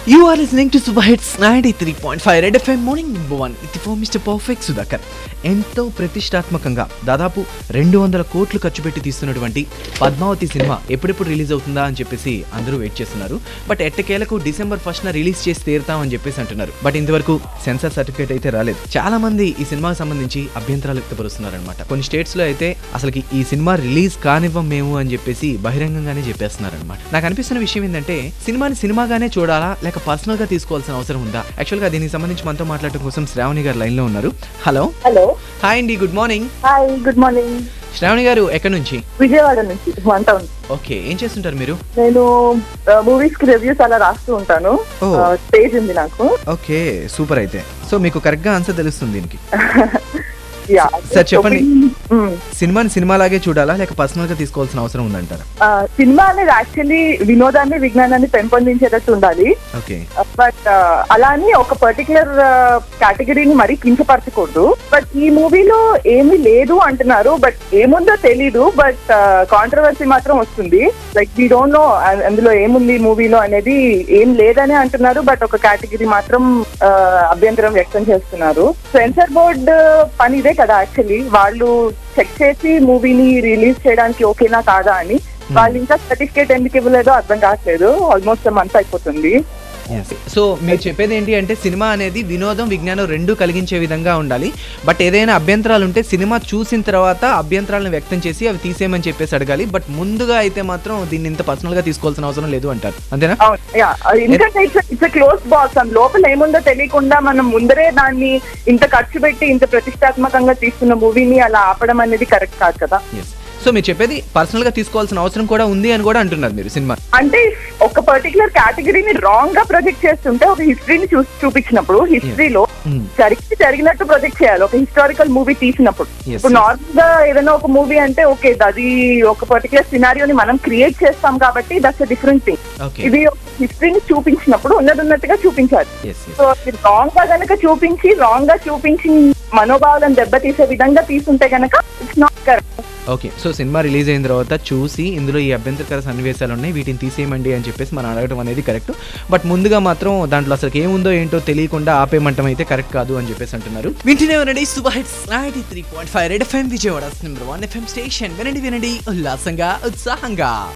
You are listening to Super Hits 93.5 Red FM Morning Number 1 with the form Mr. Perfect Sudhakar. ఎంతో ప్రతిష్టాత్మకంగా దాదాపు రెండు వందల కోట్లు ఖర్చు పెట్టి తీస్తున్నటువంటి పద్మావతి సినిమా ఎప్పుడెప్పుడు రిలీజ్ అవుతుందా అని చెప్పేసి అందరూ వెయిట్ చేస్తున్నారు బట్ ఎట్టకేలకు డిసెంబర్ ఫస్ట్ న రిలీజ్ చేసి తీరుతాం అని చెప్పేసి అంటున్నారు బట్ ఇంతవరకు సెన్సార్ సర్టిఫికేట్ అయితే రాలేదు చాలా మంది ఈ సినిమాకి సంబంధించి అభ్యంతరాలు వ్యక్తపరుస్తున్నారు అనమాట కొన్ని స్టేట్స్ లో అయితే అసలుకి ఈ సినిమా రిలీజ్ కానివ్వం మేము అని చెప్పేసి బహిరంగంగానే చెప్పేస్తున్నారు అనమాట నాకు అనిపిస్తున్న విషయం ఏంటంటే సినిమాని సినిమాగానే చూడాలా లేక పర్సనల్ గా తీసుకోవాల్సిన అవసరం ఉందా యాక్చువల్ గా దీనికి సంబంధించి మనతో మాట్లాడటం కోసం శ్రావణి గారు లైన్ లో ఉన్నారు హలో హలో హాయ్ అండి good morning hi good morning Sravani గారు ఎక్కడి నుంచి విజయవాడ నుంచి వన్ టౌన్ ఓకే ఏం చేస్తుంటారు మీరు నేను మూవీస్ కి రివ్యూస్ అలా రాస్తూ ఉంటాను Oh. పేజ్ ఉంది నాకు ఓకే సూపర్ అయితే సో మీకు కరెక్ట్ గా ఆన్సర్ తెలుస్తుంది దీనికి యా Sir, చెప్పండి. సినిమాని సినిమాలాగే చూడాలా లేక పర్సనల్ గా తీసుకోవాల్సిన అవసరం ఉందంటారా సినిమా అనేది యాక్చువల్లీ వినోదాన్ని విజ్ఞానాన్ని పెంపొందించేటట్టు ఉండాలి ఓకే బట్ అలా అని ఒక పర్టికులర్ కేటగిరీని మరీ కించపరచకూడదు బట్ ఈ మూవీలో ఏమీ లేదు అంటున్నారు బట్ ఏముందో తెలీదు బట్ కాంట్రవర్సీ మాత్రం వస్తుంది లైక్ వీ డోంట్ నో అందులో ఏముంది మూవీలో అనేది ఏం లేదని అంటున్నారు బట్ ఒక కేటగిరీ మాత్రం ఆ, అభ్యంతరం వ్యక్తం చేస్తున్నారు సెన్సర్ బోర్డ్ పని ఇదే కదా యాక్చువల్లీ వాళ్ళు చెక్ చేసి మూవీని రిలీజ్ చేయడానికి ఓకేనా కాదా అని వాళ్ళు ఇంకా సర్టిఫికేట్ ఎందుకు ఇవ్వలేదో అర్థం కావట్లేదు ఆల్మోస్ట్ మంత్ అయిపోతుంది సో మీరు చెప్పేది ఏంటి అంటే సినిమా అనేది వినోదం విజ్ఞానం రెండు కలిగించే విధంగా ఉండాలి బట్ ఏదైనా అభ్యంతరాలు ఉంటే సినిమా చూసిన తర్వాత అభ్యంతరాలను వ్యక్తం చేసి అవి తీసేయమని చెప్పేసి అడగాలి బట్ ముందుగా అయితే మాత్రం దీన్ని ఇంత పర్సనల్ గా తీసుకోవాల్సిన అవసరం లేదు అంటారు అంతేనా అవును యా ఎందుకంటే it's it's close box and లోపల ఏముందో తెలియకుండా మనం ముందరే దాన్ని ఇంత ఖర్చు పెట్టి ఇంత ప్రతిష్టాత్మకంగా తీస్తున్న మూవీని అలా ఆపడం అనేది కరెక్ట్ కాదు కదా ఎస్ సో మీరు చెప్పేది పర్సనల్ గా తీసుకోవాల్సిన అవసరం కూడా ఉంది అని కూడా అంటున్నారు మీరు సినిమా అంటే ఒక పర్టికులర్ కేటగిరీని రాంగ్ గా ప్రొజెక్ట్ చేస్తుంటే ఒక హిస్టరీని చూ చూపించినప్పుడు హిస్టరీలో Mm. జరిగి జరిగినట్టు ప్రొజెక్ట్ చేయాలి ఒక హిస్టారికల్ మూవీ తీసినప్పుడు Yes, ఇప్పుడు yes. నార్మల్ గా ఏదైనా ఒక మూవీ అంటే ఓకే అది ఒక పర్టికులర్ సినారియోని మనం క్రియేట్ చేస్తాం కాబట్టి దట్స్ డిఫరెంట్ థింగ్ ఓకే ఇది ఒక హిస్టరీని చూపించినప్పుడు ఉన్నది ఉన్నట్టుగా చూపించాలి ఎస్ ఎస్ సో రాంగ్ గా గనక చూపించి రాంగ్ గా చూపించి మనోభావాలను దెబ్బతీసే విధంగా తీసుంటే గనక it's not correct okay so cinema release అయిన తర్వాత చూసి ఇందులో ఈ అభ్యంతరకర సన్నివేశాలు ఉన్నాయి వీటిని తీసేయమండి అని చెప్పేసి మనం అడగడం అనేది కరెక్ట్ బట్ ముందుగా మాత్రం దాంట్లో అసలు ఏముందో ఏంటో తెలియకుండా ఆపేయమంటం అయితే కరెక్ట్ కాదు అని చెప్పేసి అంటున్నారు వింటూనే వినండి super hits ninety three point five Red FM Vijayawada number one FM station వినండి వినండి ఉల్లాసంగా ఉత్సాహంగా